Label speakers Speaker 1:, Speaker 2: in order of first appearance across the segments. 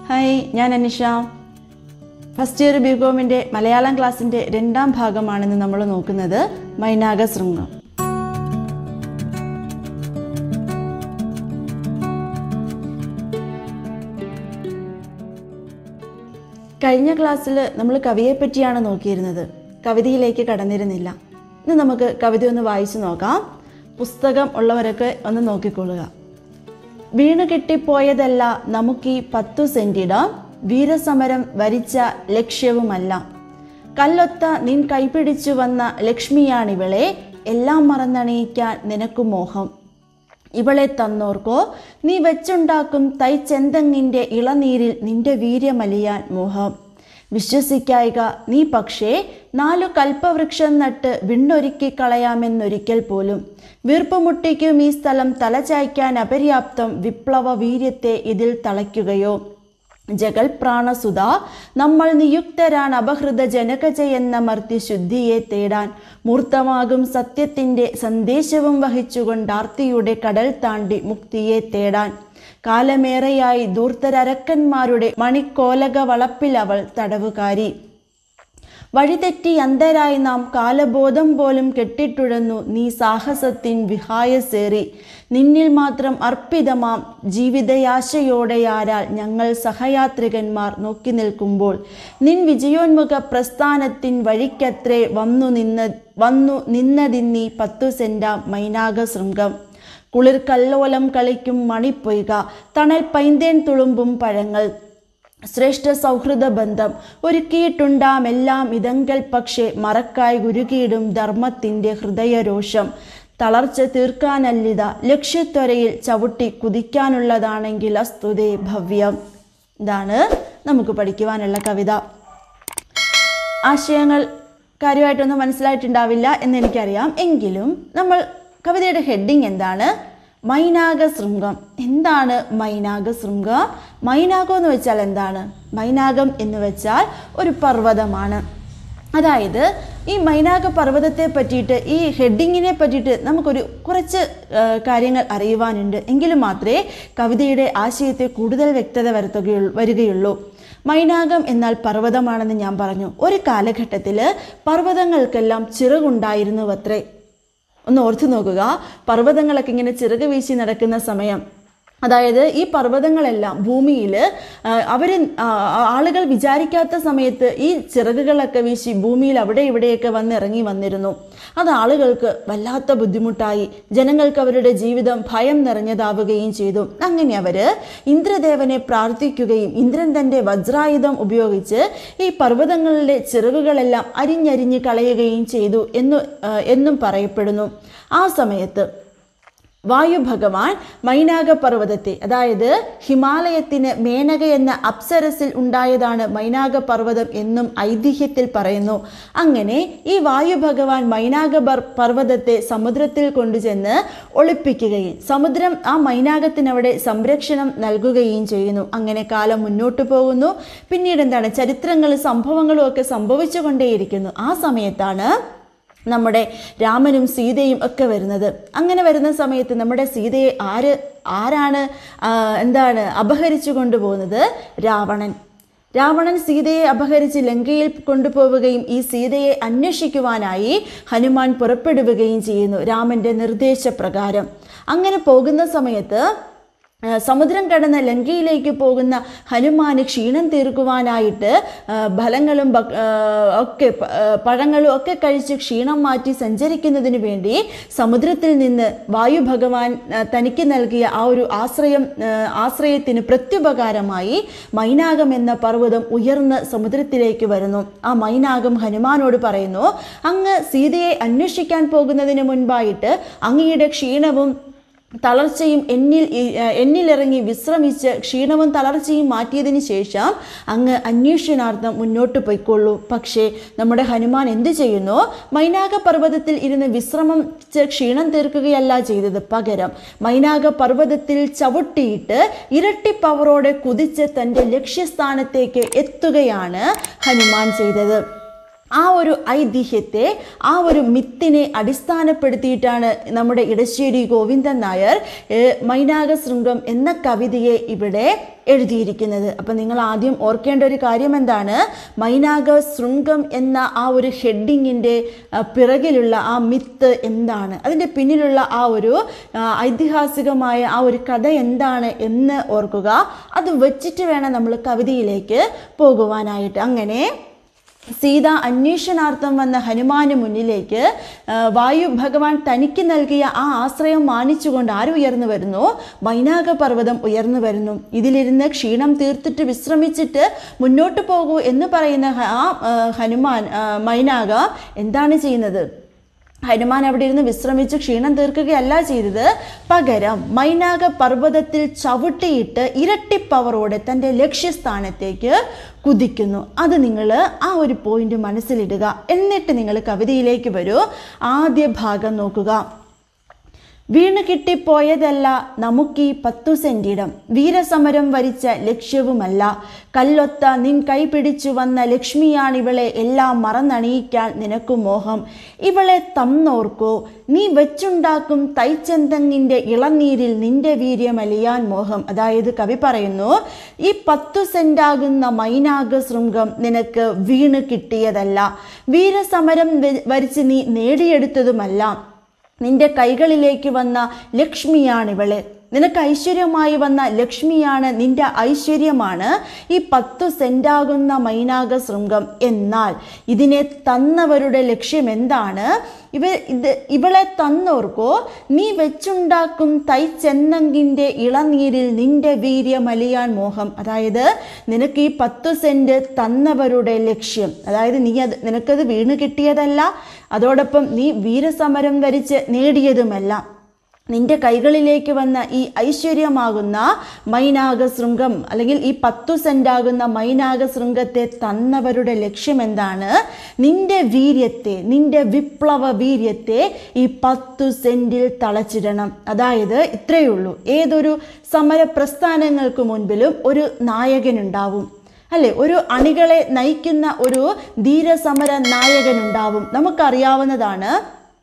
Speaker 1: hi ഞാൻ Anisha first year B കോമിൻ്റെ മലയാളം ക്ലാസ്സിൻ്റെ രണ്ടാം ഭാഗമാണിന്ന് നമ്മൾ നോക്കുന്നത് മൈനാക ശൃംഗം കഴിഞ്ഞ ക്ലാസ്സിൽ നമ്മൾ കവിയെ പറ്റിയാണ് നോക്കിയിരുന്നത് കവിതയിലേക്ക് കടന്നിരുന്നില്ല ഇന്ന് നമുക്ക് കവിത ഒന്ന് വായിച്ചു നോക്കാം പുസ്തകം ഉള്ളവരൊക്കെ ഒന്ന് നോക്കിക്കൊള്ളുക വീണു കെട്ടിപ്പോയതല്ല നമുക്കീ പത്തു സെന്റിടം വീരസമരം വരിച്ച ലക്ഷ്യവുമല്ല കല്ലൊത്ത നിൻ കൈപിടിച്ചു വന്ന ലക്ഷ്മിയാണിവളെ എല്ലാം മറന്നണിയിക്കാൻ നിനക്കു മോഹം ഇവളെ തന്നോർക്കോ നീ വെച്ചുണ്ടാക്കും തൈച്ചെന്തങ്ങിൻ്റെ ഇളനീരിൽ നിന്റെ വീര്യമലിയാൻ മോഹം വിശ്വസിക്കായിക നീ പക്ഷേ നാലു കൽപ്പവൃക്ഷം നട്ട് വിണ്ണൊരുക്കി കളയാമെന്നൊരിക്കൽ പോലും വീർപ്പുമുട്ടിക്കും ഈ സ്ഥലം തലചായ്ക്കാൻ അപര്യാപ്തം വിപ്ലവ വീര്യത്തെ ഇതിൽ തളയ്ക്കുകയോ ജഗൽ പ്രാണസുത നമ്മൾ നിയുക്തരാണ് അപഹൃത ജനകജയെന്ന മർത്തി ശുദ്ധിയെ തേടാൻ മൂർത്തമാകും സത്യത്തിൻ്റെ സന്ദേശവും വഹിച്ചുകൊണ്ട് ആർത്തിയുടെ കടൽ താണ്ടി മുക്തിയെ തേടാൻ കാലമേറെയായി ദൂർത്തരക്കന്മാരുടെ മണിക്കോലക വളപ്പിൽ അവൾ തടവുകാരി വഴിതെറ്റി അന്ധരായി നാം കാലബോധം പോലും കെട്ടിട്ടുഴന്നു നീ സാഹസത്തിൻ വിഹായസേറി നിന്നിൽ മാത്രം അർപ്പിതമാം ജീവിതയാശയോടെയാരാൽ ഞങ്ങൾ സഹയാത്രികന്മാർ നോക്കി നിൽക്കുമ്പോൾ നിൻ വിജയോന്മുഖ പ്രസ്ഥാനത്തിൻ വഴിക്കത്രേ വന്നു നിന്ന വന്നു നിന്നതിന്നീ പത്തു സെന്റാം മൈനാക ശൃംഗം കുളിർ കല്ലോലം കളിക്കും മണിപ്പൊയ്ക തണൽ പൈന്തേൻ തുളുമ്പും പഴങ്ങൾ ശ്രേഷ്ഠ സൗഹൃദ ബന്ധം ഒരുക്കിയിട്ടുണ്ടാം എല്ലാം ഇതങ്കൽ പക്ഷേ മറക്കായി ഗുരുകിയിടും ധർമ്മത്തിൻ്റെ ഹൃദയരോഷം തളർച്ച തീർക്കാനല്ലിത ലക്ഷ്യത്വരയിൽ ചവിട്ടി കുതിക്കാനുള്ളതാണെങ്കിൽ അസ്തുതേ ഭവ്യം ഇതാണ് നമുക്ക് പഠിക്കുവാനുള്ള കവിത ആശയങ്ങൾ കാര്യമായിട്ടൊന്നും മനസ്സിലായിട്ടുണ്ടാവില്ല എന്ന് എനിക്കറിയാം എങ്കിലും നമ്മൾ കവിതയുടെ ഹെഡിങ് എന്താണ് മൈനാക ശൃംഗം എന്താണ് മൈനാക ശൃംഗം മൈനാകം എന്ന് വെച്ചാൽ എന്താണ് മൈനാകം എന്ന് വെച്ചാൽ ഒരു പർവ്വതമാണ് അതായത് ഈ മൈനാക പർവ്വതത്തെ പറ്റിയിട്ട് ഈ ഹെഡിങ്ങിനെ പറ്റിയിട്ട് നമുക്കൊരു കുറച്ച് ആ, കാര്യങ്ങൾ അറിയുവാനുണ്ട് എങ്കിലും മാത്രമേ കവിതയുടെ ആശയത്തെ കൂടുതൽ വ്യക്തത വരുത്തുകയുള്ളൂ വരികയുള്ളൂ മൈനാകം എന്നാൽ പർവ്വതമാണെന്ന് ഞാൻ പറഞ്ഞു ഒരു കാലഘട്ടത്തിൽ പർവ്വതങ്ങൾക്കെല്ലാം ചിറകുണ്ടായിരുന്നു അത്രേ ഒന്ന് ഓർത്തു നോക്കുക പർവ്വതങ്ങളൊക്കെ ഇങ്ങനെ ചിറക് വീശി നടക്കുന്ന സമയം അതായത് ഈ പർവ്വതങ്ങളെല്ലാം ഭൂമിയിൽ അവർ ആളുകൾ വിചാരിക്കാത്ത സമയത്ത് ഈ ചിറകുകളൊക്കെ വീശി ഭൂമിയിൽ അവിടെ ഇവിടെയൊക്കെ വന്ന് ഇറങ്ങി വന്നിരുന്നു അത് ആളുകൾക്ക് വല്ലാത്ത ബുദ്ധിമുട്ടായി ജനങ്ങൾക്ക് അവരുടെ ജീവിതം ഭയം നിറഞ്ഞതാവുകയും ചെയ്തു അങ്ങനെ അവർ ഇന്ദ്രദേവനെ പ്രാർത്ഥിക്കുകയും ഇന്ദ്രൻ തൻ്റെ വജ്രായുധം ഉപയോഗിച്ച് ഈ പർവ്വതങ്ങളിലെ ചിറകുകളെല്ലാം അരിഞ്ഞരിഞ്ഞ് കളയുകയും ചെയ്തു എന്ന് ആ, എന്നും പറയപ്പെടുന്നു ആ സമയത്ത് വായു ഭഗവാൻ മൈനാക പർവ്വതത്തെ അതായത് ഹിമാലയത്തിന് മേനക എന്ന അപ്സരസിൽ ഉണ്ടായതാണ് മൈനാക പർവ്വതം എന്നും ഐതിഹ്യത്തിൽ പറയുന്നു അങ്ങനെ ഈ വായു ഭഗവാൻ മൈനാക പർ- പർവ്വതത്തെ സമുദ്രത്തിൽ കൊണ്ടുചെന്ന് ഒളിപ്പിക്കുകയും സമുദ്രം ആ മൈനാകത്തിനവിടെ സംരക്ഷണം നൽകുകയും ചെയ്യുന്നു അങ്ങനെ കാലം മുന്നോട്ട് പോകുന്നു പിന്നീട് എന്താണ് ചരിത്രങ്ങളും സംഭവങ്ങളും ഒക്കെ സംഭവിച്ചുകൊണ്ടേയിരിക്കുന്നു ആ സമയത്താണ് നമ്മുടെ രാമനും സീതയും ഒക്കെ വരുന്നത് അങ്ങനെ വരുന്ന സമയത്ത് നമ്മുടെ സീതയെ ആര് ആരാണ് ആ, എന്താണ് അപഹരിച്ചു കൊണ്ടുപോകുന്നത് രാവണൻ രാവണൻ സീതയെ അപഹരിച്ച് ലങ്കയിൽ കൊണ്ടുപോവുകയും ഈ സീതയെ അന്വേഷിക്കുവാനായി ഹനുമാൻ പുറപ്പെടുകയും ചെയ്യുന്നു രാമന്റെ നിർദ്ദേശപ്രകാരം അങ്ങനെ പോകുന്ന സമയത്ത് ആ, സമുദ്രം കടന്ന് ലങ്കയിലേക്ക് പോകുന്ന ഹനുമാന് ക്ഷീണം തീർക്കുവാനായിട്ട് ആ, ഫലങ്ങളും ഭ- ആ, ഒക്കെ പ- ആ, പഴങ്ങളും ഒക്കെ കഴിച്ച് ക്ഷീണം മാറ്റി സഞ്ചരിക്കുന്നതിന് വേണ്ടി സമുദ്രത്തിൽ നിന്ന് വായു ഭഗവാൻ ആ, തനിക്ക് നൽകിയ ആ ഒരു ആശ്രയം ആ, ആശ്രയത്തിന് പ്രത്യുപകാരമായി മൈനാകം എന്ന പർവ്വതം ഉയർന്ന് സമുദ്രത്തിലേക്ക് വരുന്നു ആ മൈനാകം ഹനുമാനോട് പറയുന്നു അങ്ങ് സീതയെ അന്വേഷിക്കാൻ പോകുന്നതിന് മുൻപായിട്ട് അങ്ങയുടെ ക്ഷീണവും തളർച്ചയും എന്നിൽ ഇ- ഏഹ് എന്നിലിറങ്ങി വിശ്രമിച്ച് ക്ഷീണവും തളർച്ചയും മാറ്റിയതിന് ശേഷം അങ്ങ് അന്വേഷണാർത്ഥം മുന്നോട്ട് പോയിക്കൊള്ളൂ പക്ഷേ നമ്മുടെ ഹനുമാൻ എന്ത് ചെയ്യുന്നു മൈനാക പർവ്വതത്തിൽ ഇരുന്ന് വിശ്രമിച്ച് ക്ഷീണം തീർക്കുകയല്ല ചെയ്തത് പകരം മൈനാക പർവ്വതത്തിൽ ചവിട്ടിയിട്ട് ഇരട്ടി പവറോടെ കുതിച്ച് തൻ്റെ ലക്ഷ്യസ്ഥാനത്തേക്ക് എത്തുകയാണ് ഹനുമാൻ ചെയ്തത് ആ ഒരു ഐതിഹ്യത്തെ ആ ഒരു മിത്തിനെ അടിസ്ഥാനപ്പെടുത്തിയിട്ടാണ് നമ്മുടെ ഇടശ്ശേരി ഗോവിന്ദൻ നായർ ഏഹ്, മൈനാക ശൃംഗം എന്ന കവിതയെ ഇവിടെ എഴുതിയിരിക്കുന്നത് അപ്പം നിങ്ങൾ ആദ്യം ഓർക്കേണ്ട ഒരു കാര്യം എന്താണ് മൈനാക ശൃംഗം എന്ന ആ ഒരു ഹെഡിങ്ങിൻ്റെ പിറകിലുള്ള ആ മിത്ത് എന്താണ് അതിൻ്റെ പിന്നിലുള്ള ആ ഒരു ആ, ഐതിഹാസികമായ ആ ഒരു കഥ എന്താണ് എന്ന് ഓർക്കുക അത് വെച്ചിട്ട് വേണം നമ്മൾ കവിതയിലേക്ക് പോകുവാനായിട്ട് അങ്ങനെ സീത അന്വേഷണാർത്ഥം വന്ന ഹനുമാന് മുന്നിലേക്ക് ആ, വായു ഭഗവാൻ തനിക്ക് നൽകിയ ആ ആശ്രയം മാനിച്ചുകൊണ്ട് ആര് ഉയർന്നു വരുന്നു മൈനാക പർവ്വതം ഉയർന്നു വരുന്നു ഇതിലിരുന്ന് ക്ഷീണം തീർത്തിട്ട് വിശ്രമിച്ചിട്ട് മുന്നോട്ട് പോകൂ എന്ന് പറയുന്ന ഹ- ആ ആ, ഹനുമാൻ ആ, മൈനാക എന്താണ് ചെയ്യുന്നത് ഹനുമാൻ അവിടെ ഇരുന്ന് വിശ്രമിച്ച് ക്ഷീണം തീർക്കുകയല്ല ചെയ്തത് പകരം മൈനാക പർവ്വതത്തിൽ ചവിട്ടിയിട്ട് ഇരട്ടി പവറോടെ തൻ്റെ ലക്ഷ്യസ്ഥാനത്തേക്ക് കുതിക്കുന്നു അത് നിങ്ങൾ ആ ഒരു പോയിന്റ് മനസ്സിലിടുക എന്നിട്ട് നിങ്ങൾ കവിതയിലേക്ക് വരൂ ആദ്യ ഭാഗം നോക്കുക വീണ് കിട്ടിപ്പോയതല്ല നമുക്കീ പത്തു സെന്റിടം വീരസമരം വരിച്ച ലക്ഷ്യവുമല്ല കല്ലൊത്ത നിൻ കൈപിടിച്ചു വന്ന ലക്ഷ്മിയാണിവളെ എല്ലാം മറന്നണിയിക്കാൻ നിനക്കു മോഹം ഇവളെ തന്നോർക്കോ നീ വെച്ചുണ്ടാക്കും തൈച്ചന്തങ്ങിൻ്റെ ഇളനീരിൽ നിന്റെ വീര്യമലിയാൻ മോഹം അതായത് കവി പറയുന്നു ഈ പത്തു സെന്റാകുന്ന മൈനാക ശൃംഗം നിനക്ക് വീണ് കിട്ടിയതല്ല വീരസമരം വ- വരിച്ച് നീ നേടിയെടുത്തതുമല്ല നിന്റെ കൈകളിലേക്ക് വന്ന ലക്ഷ്മിയാണിവളെ നിനക്ക് ഐശ്വര്യമായി വന്ന ലക്ഷ്മിയാണ് നിന്റെ ഐശ്വര്യമാണ് ഈ പത്തു സെന്റാകുന്ന മൈനാക ശൃംഗം എന്നാൽ ഇതിനെ തന്നവരുടെ ലക്ഷ്യം എന്താണ് ഇവ ഇത് ഇവളെ തന്നോർക്കോ നീ വെച്ചുണ്ടാക്കും തൈച്ചെന്നങ്കിൻ്റെ ഇളനീരിൽ നിന്റെ വീര്യമലിയാൻ മോഹം അതായത് നിനക്ക് ഈ പത്തു സെന്റ് തന്നവരുടെ ലക്ഷ്യം അതായത് നീ അത് നിനക്കത് വീണ് കിട്ടിയതല്ല അതോടൊപ്പം നീ വീരസമരം വരിച്ച് നേടിയതുമല്ല നിന്റെ കൈകളിലേക്ക് വന്ന ഈ ഐശ്വര്യമാകുന്ന മൈനാക ശൃംഗം അല്ലെങ്കിൽ ഈ പത്തു സെന്റാകുന്ന മൈനാക ശൃംഗത്തെ തന്നവരുടെ ലക്ഷ്യം എന്താണ് നിന്റെ വീര്യത്തെ നിന്റെ വിപ്ലവ വീര്യത്തെ ഈ പത്തു സെന്റിൽ തളച്ചിടണം അതായത് ഇത്രയേ ഉള്ളൂ ഏതൊരു സമര പ്രസ്ഥാനങ്ങൾക്ക് മുൻപിലും ഒരു നായകനുണ്ടാവും അല്ലെ ഒരു അണികളെ നയിക്കുന്ന ഒരു ധീരസമര നായകനുണ്ടാവും നമുക്കറിയാവുന്നതാണ്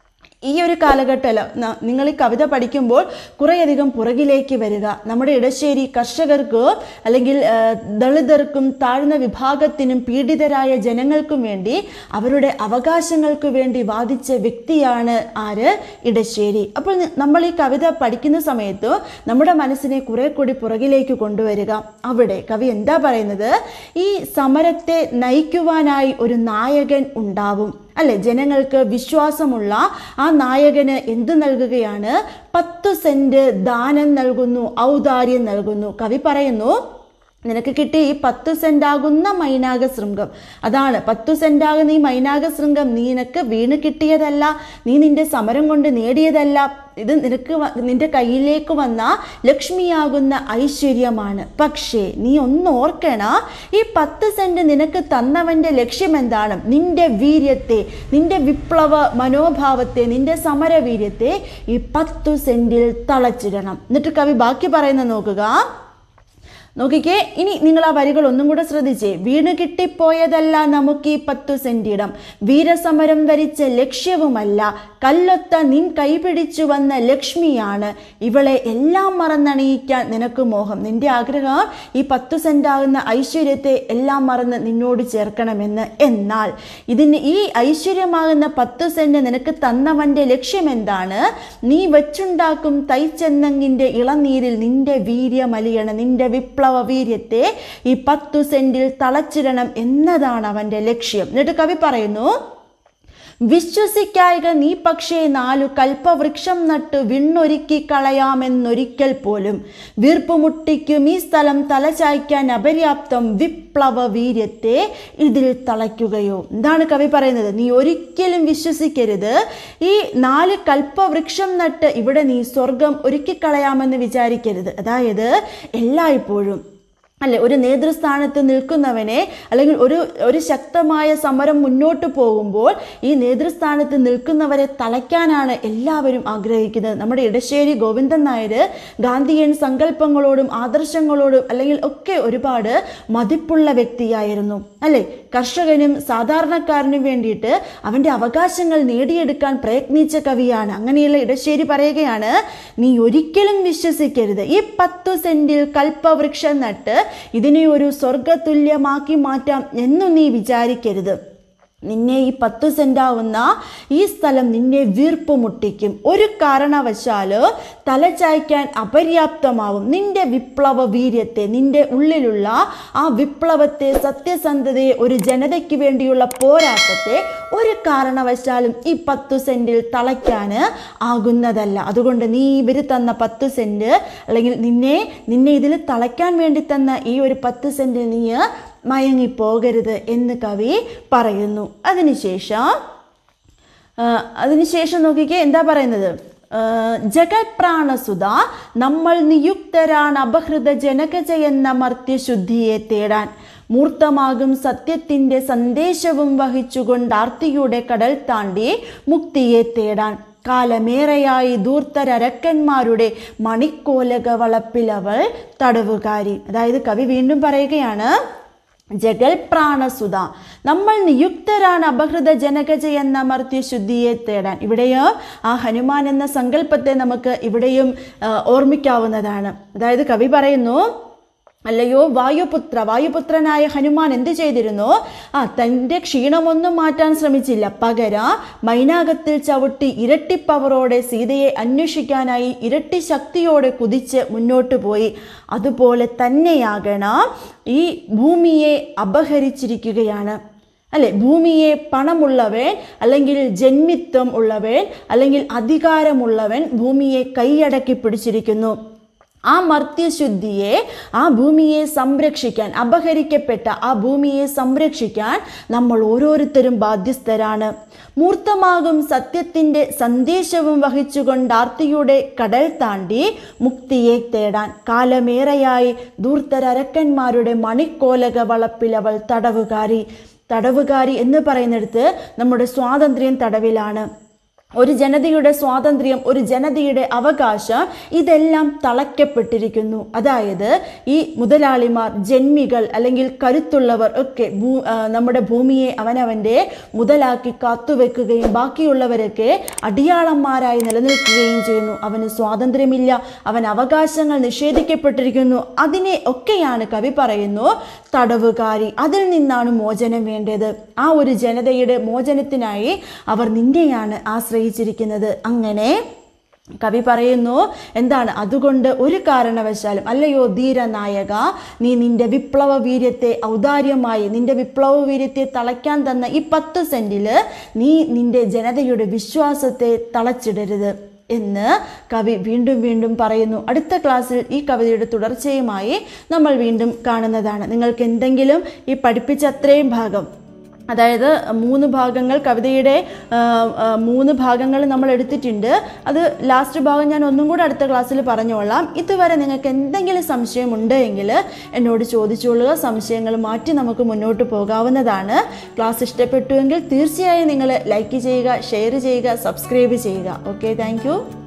Speaker 1: ഈ ഒരു കാലഘട്ടമല്ല ന- നിങ്ങൾ ഈ കവിത പഠിക്കുമ്പോൾ കുറേയധികം പുറകിലേക്ക് വരിക നമ്മുടെ ഇടശ്ശേരി കർഷകർക്ക് അല്ലെങ്കിൽ ആ, ദളിതർക്കും താഴ്ന്ന വിഭാഗത്തിനും പീഡിതരായ ജനങ്ങൾക്കും വേണ്ടി അവരുടെ അവകാശങ്ങൾക്ക് വേണ്ടി വാദിച്ച വ്യക്തിയാണ് ആര് ഇടശ്ശേരി അപ്പോൾ നി- നമ്മൾ ഈ കവിത പഠിക്കുന്ന സമയത്ത് നമ്മുടെ മനസ്സിനെ കുറെ കൂടി പുറകിലേക്ക് കൊണ്ടുവരിക അവിടെ കവി എന്താ പറയുന്നത് ഈ സമരത്തെ നയിക്കുവാനായി ഒരു നായകൻ ഉണ്ടാവും അല്ലെ ജനങ്ങൾക്ക് വിശ്വാസമുള്ള ആ നായകന് എന്ത് നൽകുകയാണ് പത്തു സെന്റ് ദാനം നൽകുന്നു ഔദാര്യം നൽകുന്നു കവി പറയുന്നു നിനക്ക് കിട്ടിയ ഈ പത്ത് സെന്റാകുന്ന മൈനാക ശൃംഗം അതാണ് പത്തു സെന്റാകുന്ന ഈ മൈനാക ശൃംഗം നീ നിനക്ക് വീണ് കിട്ടിയതല്ല നീ നിന്റെ സമരം കൊണ്ട് നേടിയതല്ല ഇത് നിനക്ക് വ- നിന്റെ കയ്യിലേക്ക് വന്ന ലക്ഷ്മിയാകുന്ന ഐശ്വര്യമാണ് പക്ഷേ നീ ഒന്ന് ഓർക്കണ ഈ പത്ത് സെന്റ് നിനക്ക് തന്നവന്റെ ലക്ഷ്യം എന്താണ് നിന്റെ വീര്യത്തെ നിന്റെ വിപ്ലവ മനോഭാവത്തെ നിന്റെ സമരവീര്യത്തെ ഈ പത്തു സെന്റിൽ തളച്ചിടണം എന്നിട്ട് കവി ബാക്കി പറയുന്നത് നോക്കുക നോക്കിക്കേ ഇനി നിങ്ങൾ ആ വരികൾ ഒന്നും കൂടെ ശ്രദ്ധിച്ചേ വീണ് കിട്ടിപ്പോയതല്ല നമുക്ക് ഈ പത്തു സെന്റിടം വീരസമരം വരിച്ച ലക്ഷ്യവുമല്ല കല്ലൊത്ത നിൻ കൈപിടിച്ചു വന്ന ലക്ഷ്മിയാണ് ഇവളെ എല്ലാം മറന്നണിയിക്കാൻ നിനക്ക് മോഹം നിന്റെ ആഗ്രഹം ഈ പത്തു സെന്റാകുന്ന ഐശ്വര്യത്തെ എല്ലാം മറന്ന് നിന്നോട് ചേർക്കണമെന്ന് എന്നാൽ ഇതിന് ഈ ഐശ്വര്യമാകുന്ന പത്തു സെന്റ് നിനക്ക് തന്നവന്റെ ലക്ഷ്യം എന്താണ് നീ വെച്ചുണ്ടാക്കും തൈച്ചെന്നങ്ങിന്റെ ഇളനീരിൽ നിന്റെ വീര്യമലിയണം നിന്റെ വിപ്ലവ വീര്യത്തെ ഈ പത്തു സെന്റിൽ തളച്ചിടണം എന്നതാണ് അവന്റെ ലക്ഷ്യം എന്നിട്ട് കവി പറയുന്നു വിശ്വസിക്കായിക നീ പക്ഷേ നാലു കൽപ്പവൃക്ഷം നട്ട് വിണ്ണൊരുക്കി കളയാമെന്നൊരിക്കൽ പോലും വീർപ്പുമുട്ടിക്കും ഈ സ്ഥലം തലചായ്ക്കാൻ അപര്യാപ്തം വിപ്ലവ വീര്യത്തെ ഇതിൽ തളയ്ക്കുകയോ എന്താണ് കവി പറയുന്നത് നീ ഒരിക്കലും വിശ്വസിക്കരുത് ഈ നാല് കൽപ്പവൃക്ഷം നട്ട് ഇവിടെ നീ സ്വർഗം ഒരുക്കിക്കളയാമെന്ന് വിചാരിക്കരുത് അതായത് എല്ലായ്പ്പോഴും അല്ലെ ഒരു നേതൃസ്ഥാനത്ത് നിൽക്കുന്നവനെ അല്ലെങ്കിൽ ഒരു ഒരു ശക്തമായ സമരം മുന്നോട്ട് പോകുമ്പോൾ ഈ നേതൃസ്ഥാനത്ത് നിൽക്കുന്നവരെ തളയ്ക്കാനാണ് എല്ലാവരും ആഗ്രഹിക്കുന്നത് നമ്മുടെ ഇടശ്ശേരി ഗോവിന്ദൻ നായർ ഗാന്ധിയൻ സങ്കല്പങ്ങളോടും ആദർശങ്ങളോടും അല്ലെങ്കിൽ ഒക്കെ ഒരുപാട് മതിപ്പുള്ള വ്യക്തിയായിരുന്നു അല്ലെ കർഷകനും സാധാരണക്കാരനും വേണ്ടിയിട്ട് അവൻ്റെ അവകാശങ്ങൾ നേടിയെടുക്കാൻ പ്രയത്നിച്ച കവിയാണ് അങ്ങനെയുള്ള ഇടശ്ശേരി പറയുകയാണ് നീ ഒരിക്കലും വിശ്വസിക്കരുത് ഈ പത്തു സെന്റിൽ കൽപ്പവൃക്ഷം നട്ട് ഇതിനെ ഒരു സ്വർഗതുല്യമാക്കി മാറ്റാം എന്നു നീ വിചാരിക്കരുത് നിന്നെ ഈ പത്ത് സെന്റാവുന്ന ഈ സ്ഥലം നിന്നെ വീർപ്പ് മുട്ടിക്കും ഒരു കാരണവശാല് തലചായ്ക്കാൻ അപര്യാപ്തമാവും നിന്റെ വിപ്ലവ വീര്യത്തെ നിന്റെ ഉള്ളിലുള്ള ആ വിപ്ലവത്തെ സത്യസന്ധതയെ ഒരു ജനതയ്ക്ക് വേണ്ടിയുള്ള പോരാട്ടത്തെ ഒരു കാരണവശാലും ഈ പത്തു സെന്റിൽ തളയ്ക്കാൻ ആകുന്നതല്ല അതുകൊണ്ട് നീ ഇവർ തന്ന പത്ത് സെന്റ് അല്ലെങ്കിൽ നിന്നെ നിന്നെ ഇതിൽ തളയ്ക്കാൻ വേണ്ടി തന്ന ഈ ഒരു പത്ത് സെന്റിൽ നീ മയങ്ങിപ്പോകരുത് എന്ന് കവി പറയുന്നു അതിനുശേഷം ആ, അതിനുശേഷം നോക്കിക്കേ എന്താ പറയുന്നത് ആ, ജഗത്പ്രാണസുത നമ്മൾ നിയുക്തരാണ് അപഹൃത ജനകജ എന്ന മർത്യശുദ്ധിയെ തേടാൻ മൂർത്തമാകും സത്യത്തിൻ്റെ സന്ദേശവും വഹിച്ചുകൊണ്ട് ആർത്തിയുടെ കടൽ താണ്ടി മുക്തിയെ തേടാൻ കാലമേറെയായി ധൂർത്തരക്കന്മാരുടെ മണിക്കോലക വളപ്പിലവൾ തടവുകാരി അതായത് കവി വീണ്ടും പറയുകയാണ് ജഗൽ പ്രാണസുത നമ്മൾ നിയുക്തരാണ് അപഹൃത ജനകജ എന്ന മർത്യശുദ്ധിയെ തേടാൻ ഇവിടെയും ആ ഹനുമാൻ എന്ന സങ്കല്പത്തെ നമുക്ക് ഇവിടെയും ആ, ഓർമ്മിക്കാവുന്നതാണ് അതായത് കവി പറയുന്നു അല്ലയോ വായുപുത്ര വായുപുത്രനായ ഹനുമാൻ എന്ത് ചെയ്തിരുന്നു ആ തൻ്റെ ക്ഷീണമൊന്നും മാറ്റാൻ ശ്രമിച്ചില്ല പകരം മൈനാകത്തിൽ ചവിട്ടി ഇരട്ടി പവറോടെ സീതയെ അന്വേഷിക്കാനായി ഇരട്ടി ശക്തിയോടെ കുതിച്ച് മുന്നോട്ട് പോയി അതുപോലെ തന്നെയാകണം ഈ ഭൂമിയെ അപഹരിച്ചിരിക്കുകയാണ് അല്ലെ ഭൂമിയെ പണമുള്ളവൻ അല്ലെങ്കിൽ ജന്മിത്വം ഉള്ളവൻ അല്ലെങ്കിൽ അധികാരമുള്ളവൻ ഭൂമിയെ കൈയടക്കി പിടിച്ചിരിക്കുന്നു ആ മർത്യശുദ്ധിയെ ആ ഭൂമിയെ സംരക്ഷിക്കാൻ അപഹരിക്കപ്പെട്ട ആ ഭൂമിയെ സംരക്ഷിക്കാൻ നമ്മൾ ഓരോരുത്തരും ബാധ്യസ്ഥരാണ് മൂർത്തമാകും സത്യത്തിൻ്റെ സന്ദേശവും വഹിച്ചുകൊണ്ട് ആർത്തിയുടെ കടൽ താണ്ടി മുക്തിയെ തേടാൻ കാലമേറെയായി ധൂർത്തരക്കന്മാരുടെ മണിക്കോലക വളപ്പിലവൾ തടവുകാരി തടവുകാരി എന്ന് പറയുന്നിടത്ത് നമ്മുടെ സ്വാതന്ത്ര്യം തടവിലാണ് ഒരു ജനതയുടെ സ്വാതന്ത്ര്യം ഒരു ജനതയുടെ അവകാശം ഇതെല്ലാം തളയ്ക്കപ്പെട്ടിരിക്കുന്നു അതായത് ഈ മുതലാളിമാർ ജന്മികൾ അല്ലെങ്കിൽ കരുത്തുള്ളവർ ഒക്കെ ഭൂ ആ, നമ്മുടെ ഭൂമിയെ അവനവൻ്റെ മുതലാക്കി കാത്തുവെക്കുകയും ബാക്കിയുള്ളവരൊക്കെ അടിയാളന്മാരായി നിലനിൽക്കുകയും ചെയ്യുന്നു അവന് സ്വാതന്ത്ര്യമില്ല അവൻ അവകാശങ്ങൾ നിഷേധിക്കപ്പെട്ടിരിക്കുന്നു അതിനെ ഒക്കെയാണ് കവി പറയുന്നു തടവുകാരി അതിൽ നിന്നാണ് മോചനം വേണ്ടത് ആ ഒരു ജനതയുടെ മോചനത്തിനായി അവർ നിന്നെയാണ് ആശ്രയിച്ചിരിക്കുന്നത് അങ്ങനെ കവി പറയുന്നു എന്താണ് അതുകൊണ്ട് ഒരു കാരണവശാലും അല്ലയോ ധീരനായക നീ നിന്റെ വിപ്ലവ വീര്യത്തെ ഔദാര്യമായി നിന്റെ വിപ്ലവ വീര്യത്തെ തളയ്ക്കാൻ തന്ന ഈ പത്ത് സെന്റില് നീ നിന്റെ ജനതയുടെ വിശ്വാസത്തെ തളച്ചിടരുത് എന്ന് കവി വീണ്ടും വീണ്ടും പറയുന്നു അടുത്ത ക്ലാസ്സിൽ ഈ കവിതയുടെ തുടർച്ചയുമായി നമ്മൾ വീണ്ടും കാണുന്നതാണ് നിങ്ങൾക്ക് എന്തെങ്കിലും ഈ പഠിപ്പിച്ച അത്രയും ഭാഗം അതായത് മൂന്ന് ഭാഗങ്ങൾ കവിതയുടെ ആ, ആ, മൂന്ന് ഭാഗങ്ങൾ നമ്മൾ എടുത്തിട്ടുണ്ട് അത് ലാസ്റ്റ് ഭാഗം ഞാൻ ഒന്നും കൂടെ അടുത്ത ക്ലാസ്സിൽ പറഞ്ഞോളാം ഇതുവരെ നിങ്ങൾക്ക് എന്തെങ്കിലും സംശയം ഉണ്ടെങ്കിൽ എന്നോട് ചോദിച്ചോളുക സംശയങ്ങൾ മാറ്റി നമുക്ക് മുന്നോട്ട് പോകാവുന്നതാണ് ക്ലാസ് ഇഷ്ടപ്പെട്ടുവെങ്കിൽ തീർച്ചയായും നിങ്ങൾ ലൈക്ക് ചെയ്യുക ഷെയർ ചെയ്യുക സബ്സ്ക്രൈബ് ചെയ്യുക ഓക്കെ താങ്ക്